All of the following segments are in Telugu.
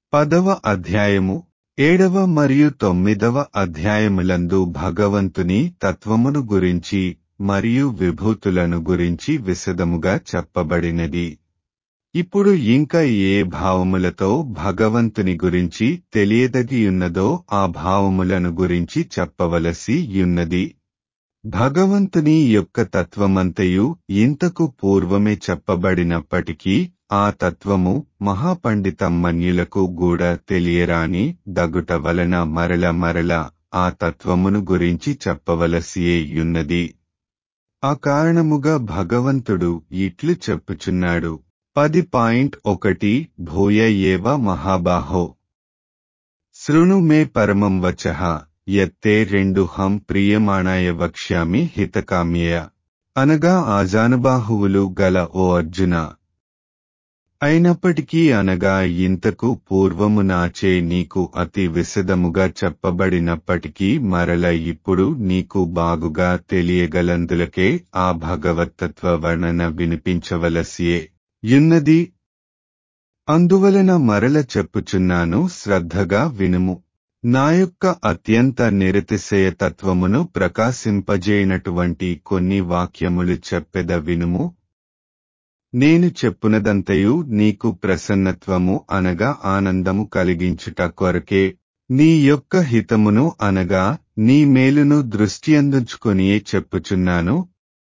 పదవ అధ్యాయము ఏడవ మరియు తొమ్మిదవ అధ్యాయములందు భగవంతుని తత్వమును గురించి మరియు విభూతులను గురించి విశదముగా చెప్పబడినది ఇప్పుడు ఇంకా ఏ భావములతో భగవంతుని గురించి తెలియదగియున్నదో ఆ భావములను గురించి చెప్పవలసి యున్నది భగవంతుని యొక్క తత్వమంతయు ఇంతకు పూర్వమే చెప్పబడినప్పటికీ ఆ తత్వము మహాపండితమ్మన్యులకు కూడా తెలియరాని దగుట వలన మరల మరల ఆ తత్వమును గురించి చెప్పవలసియే యున్నది ఆ కారణముగా భగవంతుడు ఇట్లు చెప్పుచున్నాడు పది పాయింట్ ఒకటి భూయ ఏవ మహాబాహో శృణు మే పరమం వచః యత్తే రెండు హం ప్రియమాణాయ వక్ష్యామి హితకామ్యయ అనగా ఆజానుబాహువులు గల ఓ అర్జున అయినప్పటికీ అనగా ఇంతకు పూర్వము నాచే నీకు అతి విశదముగా చెప్పబడినప్పటికీ మరల ఇప్పుడు నీకు బాగుగా తెలియగలందులకే ఆ భగవత్తత్వ వర్ణన వినిపించవలసియే యున్నది అందువలన మరల చెప్పుచున్నాను శ్రద్ధగా వినుము నా యొక్క అత్యంత నిరతిశయ తత్వమును ప్రకాశింపజేయనటువంటి కొన్ని వాక్యములు చెప్పెద వినుము నేను చెప్పునదంతయు నీకు ప్రసన్నత్వము అనగా ఆనందము కలిగించుట కొరకే నీ యొక్క హితమును అనగా నీ మేలును దృష్టియందుంచుకొనియే చెప్పుచున్నాను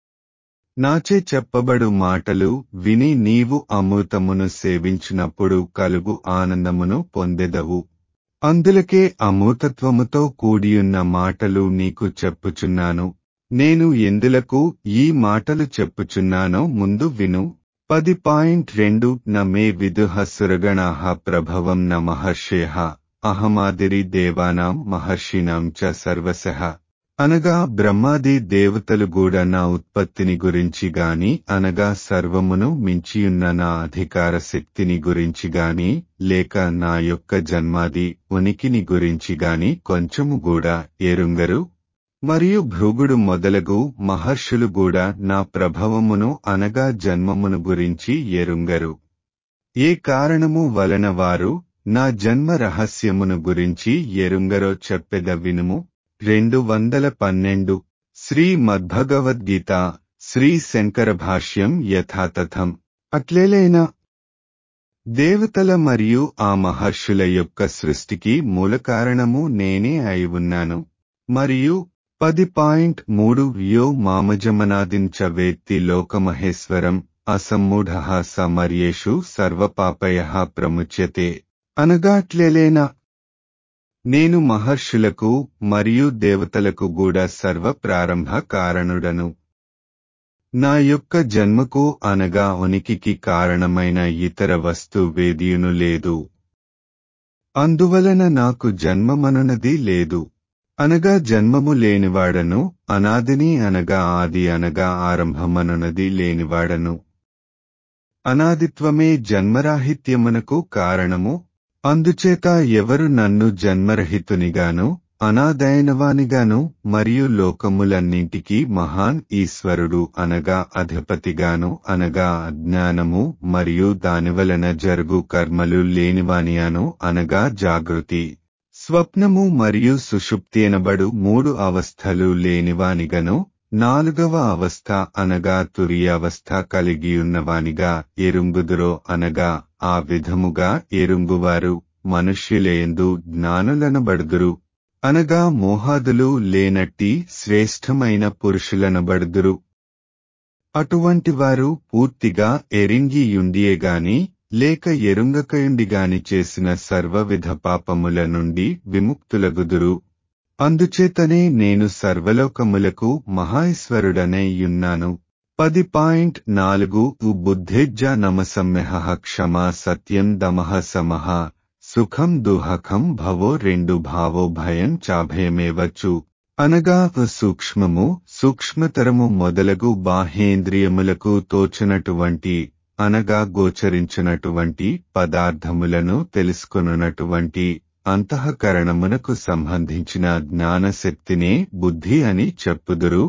నాచే చెప్పబడు మాటలు విని నీవు అమృతమును సేవించినప్పుడు కలుగు ఆనందమును పొందెదవు అందులకే అమూతత్వముతో కూడియున్న మాటలు నీకు చెప్పుచున్నాను నేను ఎందులకు ఈ మాటలు చెప్పుచున్నానో ముందు విను పది పాయింట్ రెండు న మే విదుహ సురగణాహ ప్రభవం న మహర్షేహ అహమాదిరి దేవానాం మహర్షినాం చ సర్వశః అనగా బ్రహ్మాది దేవతలు కూడా నా ఉత్పత్తిని గురించి గాని అనగా సర్వమును మించియున్న నా అధికార శక్తిని గురించి గాని లేక నా యొక్క జన్మాది ఉనికిని గురించి గాని కొంచెము కూడా ఎరుంగరు మరియు భృగుడు మొదలగు మహర్షులు కూడా నా ప్రభవమును అనగా జన్మమును గురించి ఎరుంగరు ఏ కారణము వలన వారు నా జన్మ రహస్యమును గురించి ఎరుంగరో చెప్పెద వినుము రెండు వందల పన్నెండు శ్రీ మద్భగవద్గీత శ్రీ శంకర భాష్యం యథాతథం అట్లేలైనా దేవతల మరియు ఆ మహర్షుల యొక్క సృష్టికి మూల కారణము నేనే అయి ఉన్నాను మరియు పది పాయింట్ మూడు యో మామజమనాదించ వేత్తి లోకమహేశ్వరం అసమ్మూఢ సమర్యేషు సర్వపాపయ ప్రముచ్యతే అనగాట్లేలేనా నేను మహర్షులకు మరియు దేవతలకు కూడా సర్వ ప్రారంభ కారణుడను నా యొక్క జన్మకు అనగా ఉనికికి కారణమైన ఇతర వస్తు వేదియును లేదు అందువలన నాకు జన్మమనునది లేదు అనగా జన్మము లేనివాడను అనాదిని అనగా ఆది అనగా ఆరంభమనునది లేనివాడను అనాదిత్వమే జన్మరాహిత్యమునకు కారణము అందుచేత ఎవరు నన్ను జన్మరహితునిగాను అనాదైనవానిగాను మరియు లోకములన్నింటికీ మహాన్ ఈశ్వరుడు అనగా అధిపతిగాను అనగా అజ్ఞానము మరియు దానివలన జరుగు కర్మలు లేనివానియాను అనగా జాగృతి స్వప్నము మరియు సుషుప్తి అనబడు మూడు అవస్థలు లేనివానిగను నాలుగవ అవస్థ అనగా తురియావస్థ కలిగియున్నవానిగా ఎరుంగుదురో అనగా ఆ విధముగా ఎరుంగువారు మనుష్యులేందు జ్ఞానులనబడుదురు అనగా మోహాదులు లేనట్టి శ్రేష్టమైన పురుషులనబడుదురు అటువంటి వారు పూర్తిగా ఎరింగియుండియేగాని లేక ఎరుంగకయుండిగాని చేసిన సర్వవిధ పాపముల నుండి విముక్తులగుదురు అందుచేతనే నేను సర్వలోకములకు మహాఈశ్వరుడనైయున్నాను పది పాయింట్ నాలుగు బుద్ధిజ్జ నమసమ్యహ క్షమా సత్యం దమహ సమహ సుఖం దుహకం భవో రెండు భావో భయం చాభయమేవచ్చు అనగా సూక్ష్మము సూక్ష్మతరము మొదలగు బాహ్యేంద్రియములకు తోచినటువంటి అనగా గోచరించినటువంటి పదార్థములను తెలుసుకొనున్నటువంటి అంతఃకరణమునకు సంబంధించిన జ్ఞానశక్తినే బుద్ధి అని చెప్పుదురు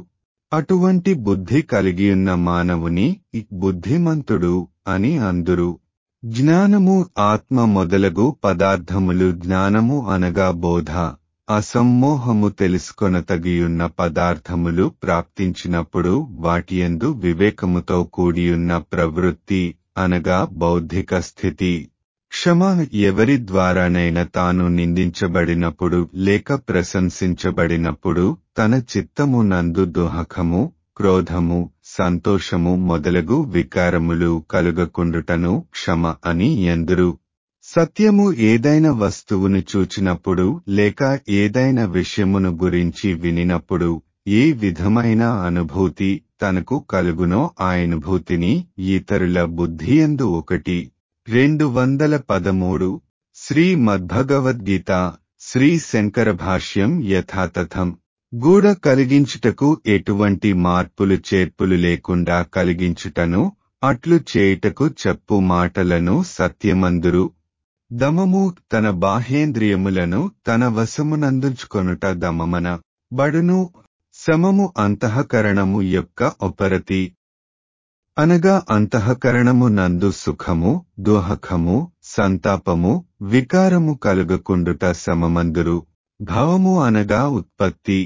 అటువంటి బుద్ధి కలిగియున్న మానవుని బుద్ధిమంతుడు అని అందురు జ్ఞానము ఆత్మ మొదలగు పదార్థములు జ్ఞానము అనగా బోధ అసమ్మోహము తెలుసుకొనతగియున్న పదార్థములు ప్రాప్తించినప్పుడు వాటియందు వివేకముతో కూడియున్న ప్రవృత్తి అనగా బౌద్ధిక స్థితి క్షమ ఎవరి ద్వారానైనా తాను నిందించబడినప్పుడు లేక ప్రశంసించబడినప్పుడు తన చిత్తము నందు దుహకము క్రోధము సంతోషము మొదలగు వికారములు కలుగకుండుటను క్షమ అని ఎందరు సత్యము ఏదైనా వస్తువును చూచినప్పుడు లేక ఏదైనా విషయమును గురించి వినినప్పుడు ఏ విధమైన అనుభూతి తనకు కలుగునో ఆ అనుభూతిని ఇతరుల బుద్ధియందు ఒకటి రెండు వందల పదమూడు శ్రీ మద్భగవద్గీత శ్రీ శంకర భాష్యం యథాతథం గూడ కలిగించుటకు ఎటువంటి మార్పులు చేర్పులు లేకుండా కలిగించుటను అట్లు చేయుటకు చెప్పు మాటలను సత్యమందురు దమము తన బాహ్యేంద్రియములను తన వశమునందుంచుకొనుట దమమన బడును సమము అంతఃకరణము యొక్క ఉపరతి అనగా అంతఃకరణము నందు సుఖము దోహకము సంతాపము వికారము కలుగకుండుట సమమందురు భావము అనగా ఉత్పత్తి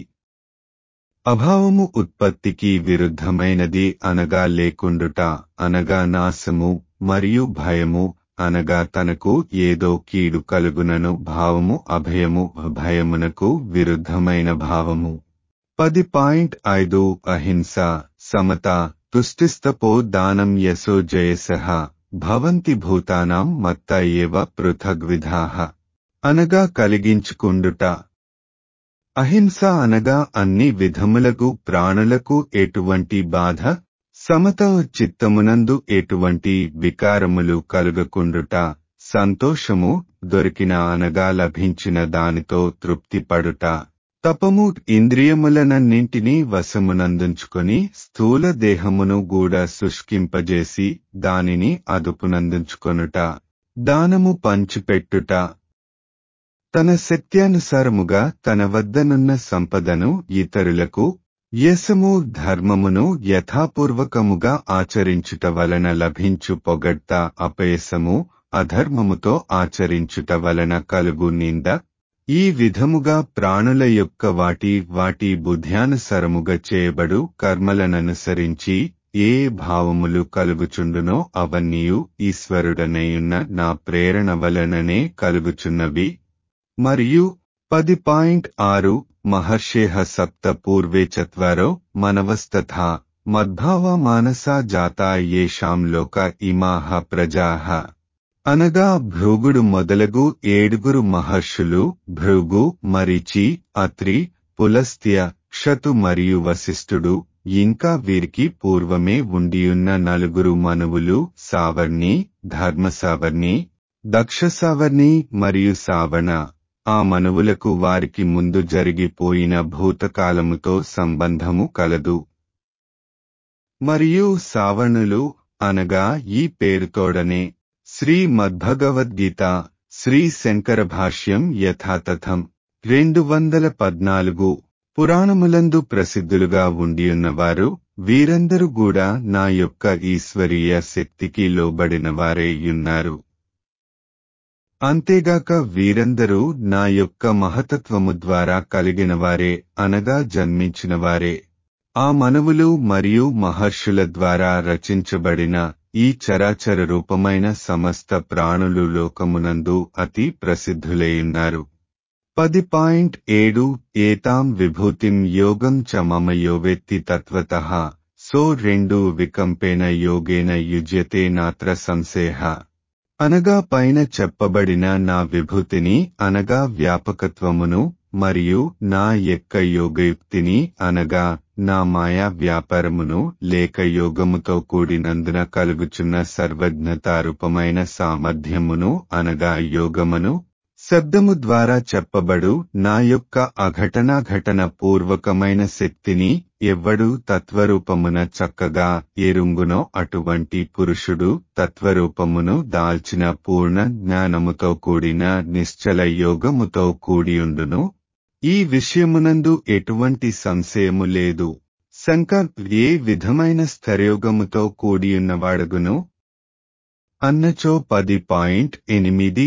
అభావము ఉత్పత్తికి విరుద్ధమైనది అనగా లేకుండుట అనగా నాశము మరియు భయము అనగా తనకు ఏదో కీడు కలుగునను భావము అభయము భయమునకు విరుద్ధమైన భావము పది పాయింట్ ఐదు అహింస సమత తుష్టిస్తపో దానం యశో జయసహ భవంతి భూతానాం మత్త ఏవ పృథగ్విధాః అనగా కలిగించుకుండుట అహింస అనగా అన్ని విధములకు ప్రాణులకు ఎటువంటి బాధ సమత చిత్తమునందు ఎటువంటి వికారములు కలుగకుండుట సంతోషము దొరికిన అనగా లభించిన దానితో తృప్తిపడుట తపము ఇంద్రియములనన్నింటినీ వశమునందుంచుకొని స్థూల దేహమును గూడ శుష్కింపజేసి దానిని అదుపునందుంచుకొనుట దానము పంచిపెట్టుట తన శక్త్యానుసారముగా తన వద్దనున్న సంపదను ఇతరులకు యశము ధర్మమును యథాపూర్వకముగా ఆచరించుట వలన లభించు పొగడ్త అపయసము అధర్మముతో ఆచరించుట వలన కలుగు నింద ఈ విధముగా ప్రాణుల యొక్క వాటి వాటి బుద్ధ్యానుసరముగా చేయబడు కర్మలననుసరించి ఏ భావములు కలుగుచుండునో అవన్నీయు ఈశ్వరుడనయున్న నా ప్రేరణ వలననే కలుగుచున్నవి మరియు పది పాయింట్ ఆరు మహర్షేహ సప్త పూర్వే చత్వరో మనవస్తథా మద్భావ మానసా జాతా ఏషాం లోక ఇమాహ ప్రజాహ అనగా భృగుడు మొదలగు ఏడుగురు మహర్షులు భృగు మరిచి అత్రి పులస్త్య క్షతు మరియు వశిష్ఠుడు ఇంకా వీరికి పూర్వమే ఉండియున్న నలుగురు మనువులు సావర్ణి ధర్మసావర్ణి దక్షసావర్ణి మరియు సావణ ఆ మనువులకు వారికి ముందు జరిగిపోయిన భూతకాలముతో సంబంధము కలదు మరియు సావణులు అనగా ఈ పేరుతోడనే శ్రీ మద్భగవద్గీత శ్రీ శంకర భాష్యం యథాతథం రెండు వందల పద్నాలుగు పురాణములందు ప్రసిద్ధులుగా ఉండియున్నవారు వీరందరూ కూడా నా యొక్క ఈశ్వరీయ శక్తికి లోబడిన వారే ఉన్నారు అంతేగాక వీరందరూ నా యొక్క మహతత్వము ద్వారా కలిగినవారే అనగా జన్మించినవారే ఆ మనవులు మరియు మహర్షుల ద్వారా రచించబడిన ఈ చరాచర రూపమైన సమస్త ప్రాణులు లోకమునందు అతి ప్రసిద్ధులైయున్నారు పది పాయింట్ ఏడు ఏతాం విభూతిం యోగం చ మమ యోవేత్తి తత్వత సో రెండు వికంపేన యోగేన యుజ్యతే నాత్ర సంశయ అనగా పైన చెప్పబడిన నా విభూతిని అనగా వ్యాపకత్వమును మరియు నా యొక్క యోగయుక్తిని అనగా నా మాయా వ్యాపారమును లేక యోగముతో కూడినందున కలుగుచున్న సర్వజ్ఞతారూపమైన సామర్థ్యమును అనగా యోగమును శబ్దము ద్వారా చెప్పబడు నా యొక్క అఘటనాఘటన పూర్వకమైన శక్తిని ఎవ్వడు తత్వరూపమున చక్కగా ఎరుంగునో అటువంటి పురుషుడు తత్వరూపమును దాల్చిన పూర్ణ జ్ఞానముతో కూడిన నిశ్చల యోగముతో కూడియుండును ఈ విషయమునందు ఎటువంటి సంశయము లేదు శంకర్ ఏ విధమైన స్థరయోగముతో కూడియున్నవాడగును అన్నచో పది పాయింట్ ఎనిమిది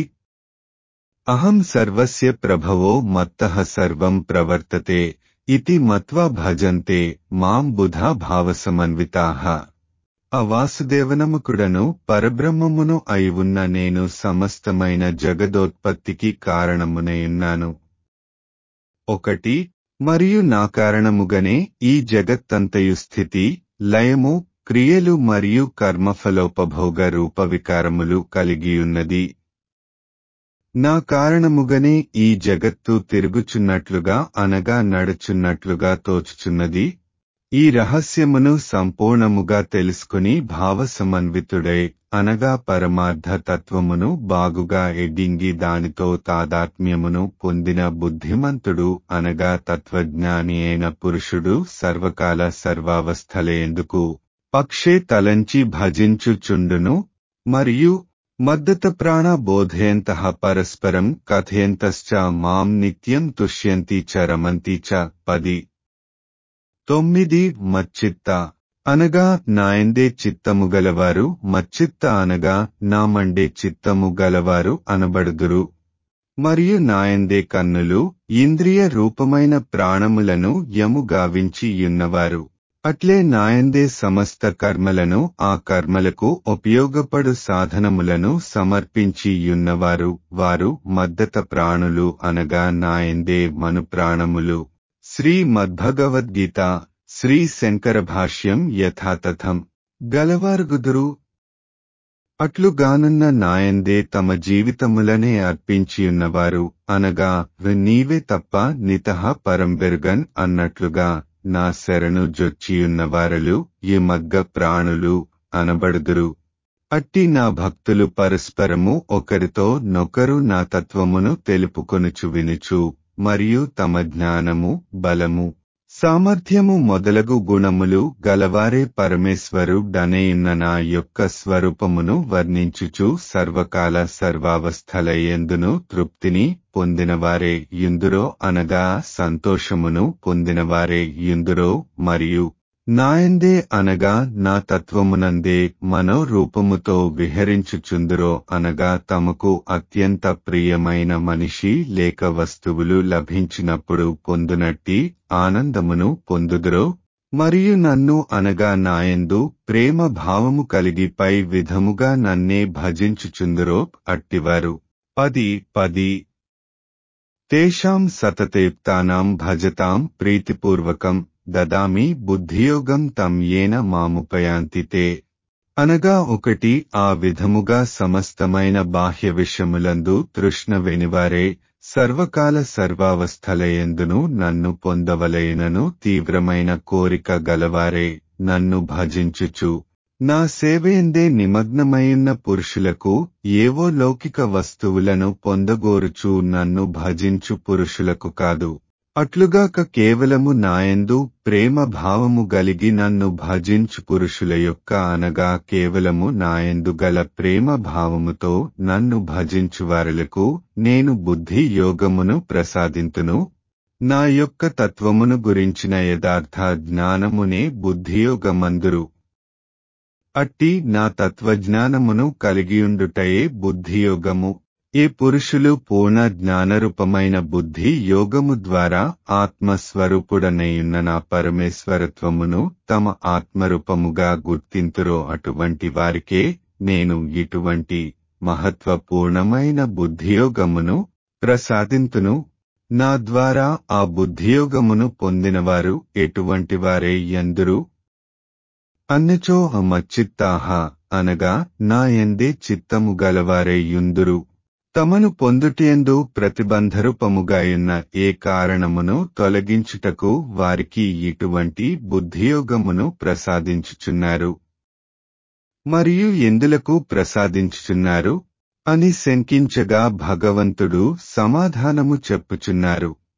అహం సర్వస్య ప్రభవో మత్తః సర్వం ప్రవర్తతే ఇతి మత్వా భజంతే మాం బుధా భావసమన్వితాః ఆ వాసుదేవనముకుడను పరబ్రహ్మమును అయి ఉన్న నేను సమస్తమైన జగదోత్పత్తికి కారణమునయున్నాను ఒకటి మరియు నా కారణముగనే ఈ జగత్తంతయు స్థితి లయము క్రియలు మరియు కర్మఫలోపభోగ రూప వికారములు కలిగియున్నది నా కారణముగనే ఈ జగత్తు తిరుగుచున్నట్లుగా అనగా నడుచున్నట్లుగా తోచుచున్నది ఈ రహస్యమును సంపూర్ణముగా తెలుసుకుని భావసమన్వితుడై అనగా పరమార్థ తత్వమును బాగుగా ఎడ్డింగి దానితో తాదాత్మ్యమును పొందిన బుద్ధిమంతుడు అనగా తత్వజ్ఞాని అయిన పురుషుడు సర్వకాల సర్వావస్థలయందుకు పక్షే తలంచి భజించుచుండును మరియు మద్దత ప్రాణ బోధయంత పరస్పరం కథయంతశ్చ మాం నిత్యం తుష్యంతి చ రమంతి చ పది తొమ్మిది మచ్చిత్త అనగా నాయందే చిత్తము గలవారు మచ్చిత్త అనగా నామండే చిత్తము గలవారు అనబడుదురు మరియు నాయందే కన్నులు ఇంద్రియ రూపమైన ప్రాణములను యము గావించి యున్నవారు అట్లే నాయందే సమస్త కర్మలను ఆ కర్మలకు ఉపయోగపడు సాధనములను సమర్పించి యున్నవారు వారు మద్దత ప్రాణులు అనగా నాయందే మను ప్రాణములు శ్రీమద్భగవద్గీత శ్రీ శంకర భాష్యం యథాతథం గలవారుగుదురు అట్లుగానున్న నాయందే తమ జీవితములనే అర్పించియున్నవారు అనగా నీవే తప్ప నితహ పరంబెరుగన్ అన్నట్లుగా నా శరణు జొచ్చియున్నవారలు ఈ మగ్గ ప్రాణులు అనబడుదురు అట్టి నా భక్తులు పరస్పరము ఒకరితో నొకరు నా తత్వమును తెలుపుకొనుచు వినుచు మరియు తమ జ్ఞానము బలము సామర్థ్యము మొదలగు గుణములు గలవారే పరమేశ్వరుడనేయున్న నా యొక్క స్వరూపమును వర్ణించుచు సర్వకాల సర్వావస్థలయందును తృప్తిని పొందినవారే యుందురో అనగా సంతోషమును పొందినవారే యుందురో మరియు నాయందే అనగా నా తత్వమునందే మనోరూపముతో విహరించుచుందురో అనగా తమకు అత్యంత ప్రియమైన మనిషి లేక వస్తువులు లభించినప్పుడు పొందునట్టి ఆనందమును పొందుదురో మరియు నన్ను అనగా నాయందు ప్రేమ భావము కలిగి పై విధముగా నన్నే భజించుచుందురో అట్టివారు పది పది తేషాం సతతేప్తానాం భజతాం ప్రీతిపూర్వకం దదామి బుద్ధియోగం తం ఏన మాముపయాంతితే అనగా ఒకటి ఆ విధముగా సమస్తమైన బాహ్య విషయములందు తృష్ణ వెనివారే సర్వకాల సర్వావస్థలయందును నన్ను పొందవలయనను తీవ్రమైన కోరిక గలవారే నన్ను భజించుచు నా సేవేందే నిమగ్నమైయున్న పురుషులకు ఏవో లౌకిక వస్తువులను పొందగోరుచు నన్ను భజించు పురుషులకు కాదు అట్లుగాక కేవలము నాయందు ప్రేమ భావము గలిగి నన్ను భజించు పురుషుల యొక్క అనగా కేవలము నాయందు గల ప్రేమ భావముతో నన్ను భజించువారులకు నేను బుద్ధి యోగమును ప్రసాదింతును నా యొక్క తత్వమును గురించిన యథార్థ జ్ఞానమునే బుద్ధియోగమందురు అట్టి నా తత్వజ్ఞానమును కలిగియుండుటయే బుద్ధియోగము ఏ పురుషులు పూర్ణ జ్ఞానరూపమైన బుద్ధి యోగము ద్వారా ఆత్మస్వరూపుడనయున్న నా పరమేశ్వరత్వమును తమ ఆత్మరూపముగా గుర్తింతురో అటువంటి వారికే నేను ఇటువంటి మహత్వపూర్ణమైన బుద్ధియోగమును ప్రసాదింతును నా ద్వారా ఆ బుద్ధియోగమును పొందినవారు ఎటువంటి వారే ఎందురు అన్నచో మచ్చిత్తాహ అనగా నా ఎందే చిత్తము గలవారే యుందురు తమను పొందుటేందు ప్రతిబంధరూపముగాయున్న ఏ కారణమును తొలగించుటకు వారికి ఇటువంటి బుద్ధియోగమును ప్రసాదించుచున్నారు మరియు ఎందులకు ప్రసాదించుచున్నారు అని శంకించగా భగవంతుడు సమాధానము చెప్పుచున్నారు